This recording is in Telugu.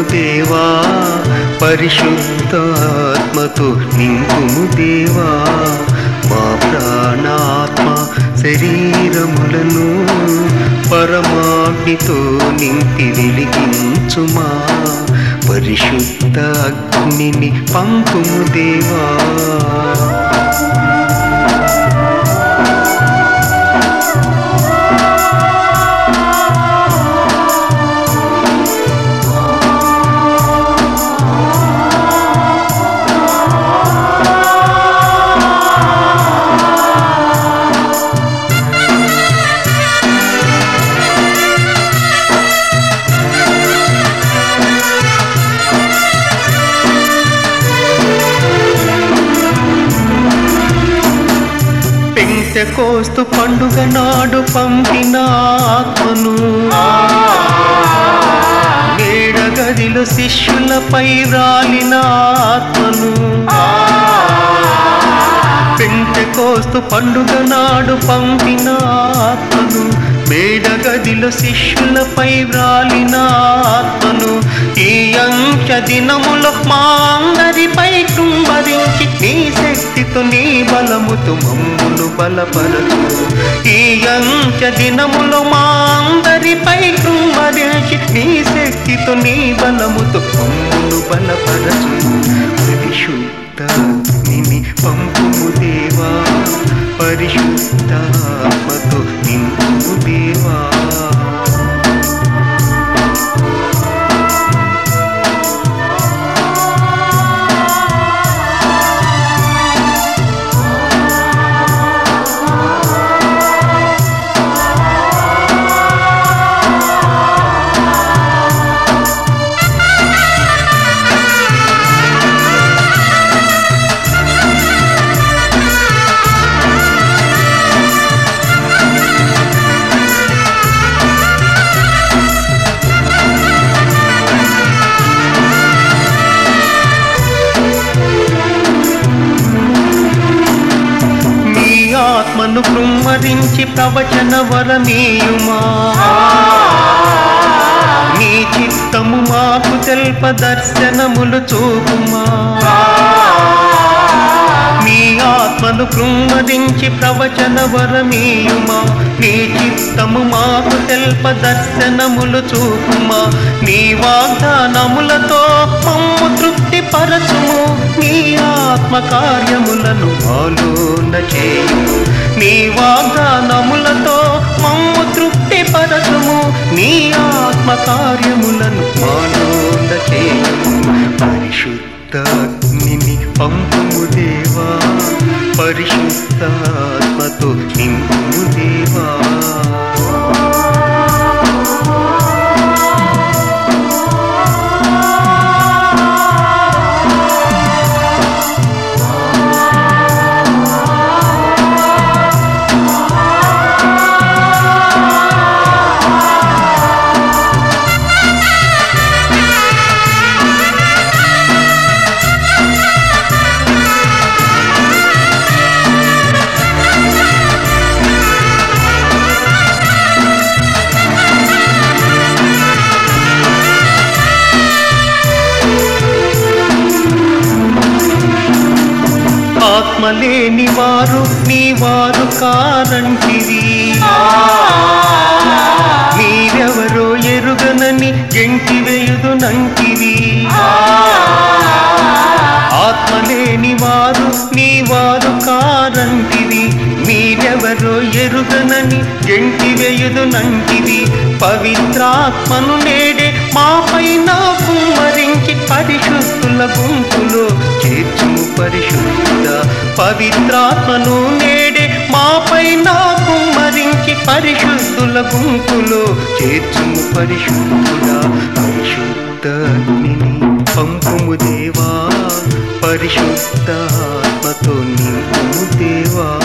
దేవా పరిశుద్ధాత్మతో నింపుము దేవా మా ప్రాణాత్మ శరీరములను పరమాగ్నితో నింపి వెలిగించుమా పరిశుద్ధ అగ్నిని పంపుము దేవా పెంటెకోస్తు పండుగ నాడు పంపిన ఆత్మను మేడ గదిలో శిష్యులపై రాలిన ఆత్మను పెంటెకోస్తు పండుగ నాడు పంపిన ఆత్మను మేడ గదిలో శిష్యులపై వ్రాలిన ఆత్మను ఈ అంశ దినములో మా అందరిపై కుమ్మరించి నీ శక్తితో నీ బలముతో మమ్మును బలపరచు ఈ అంశ దినములో మా అందరిపై కుమ్మరించి నీ శక్తితో నీ బలముతో మమ్మును బలపరచు పరిశుద్ధ నిని పంపుము దేవా పరిశుద్ధాత్మతో నింపుము దేవా నీ ఆత్మను కృమ్మరించి ప్రవచన వరమీయుమా నీ చిత్తము మాకు తెల్ప దర్శనములు చూపుమా నీ ఆత్మను కృమ్మరించి ప్రవచన వరమీయుమా నీ చిత్తము మాకు తెల్ప దర్శనములు చూపుమా నీ వాగ్దానములతో మమ్ము తృప్తి పరచుము నీ ఆత్మ కార్యములను ఆలోన చేయుము నీ వాగ్దానములతో మమ్ము తృప్తి పరచుము నీ ఆత్మ కార్యములను ఆలోన చేయుము పరిశుద్ధ అగ్నిని పంపుము దేవా పరిశుద్ధాత్మతో నింపుము దేవా ఆత్మలేని వారు నీ వారు కారంటివి మీరెవరో ఎరుగనని ఎంటి వేయుదునంటివి ఆత్మలేని వారు నీ వారు కారంటివి మీరెవరో ఎరుగనని ఎంటి వేయుదునంటివి పవిత్రాత్మను నేడే మా పైన కుమ్మరించి పరిశుద్ధుల గుంపులో చేర్చుము పరిశుద్ధ పవిత్రాత్మను నేడే మా పైన కుమ్మరించి పరిశుద్ధుల గుంపులో చేర్చుము పరిశుద్ధుడా పరిశుద్ధ అగ్నిని పంపుము దేవా పరిశుద్ధాత్మతో నింపుము దేవా